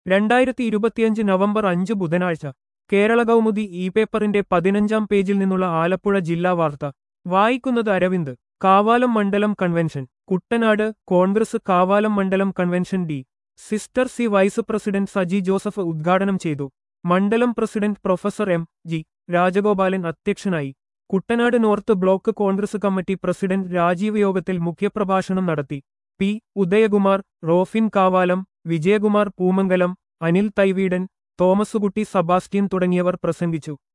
രണ്ടായിരത്തി ഇരുപത്തിയഞ്ച് നവംബർ അഞ്ച് ബുധനാഴ്ച കേരള കൗമുദി ഇ പേപ്പറിന്റെ പതിനഞ്ചാം പേജിൽ നിന്നുള്ള ആലപ്പുഴ ജില്ലാ വാർത്ത വായിക്കുന്നത് അരവിന്ദ് കാവാലം മണ്ഡലം കൺവെൻഷൻ കുട്ടനാട് കോൺഗ്രസ് കാവാലം മണ്ഡലം കൺവെൻഷൻ ഡി സിസ്റ്റർ C vice president Saji Joseph ഉദ്ഘാടനം ചെയ്തു മണ്ഡലം president professor M G Rajagopalan അധ്യക്ഷനായി Kuttanad north block Congress committee president Rajeev യോഗത്തിൽ മുഖ്യപ്രഭാഷണം നടത്തി പി ഉദയകുമാർ റോഫിൻ കാവാലം വിജയകുമാർ പൂമംഗലം അനിൽ തൈവീടൻ തോമസുകുട്ടി സബാസ്റ്റ്യൻ തുടങ്ങിയവർ പ്രസംഗിച്ചു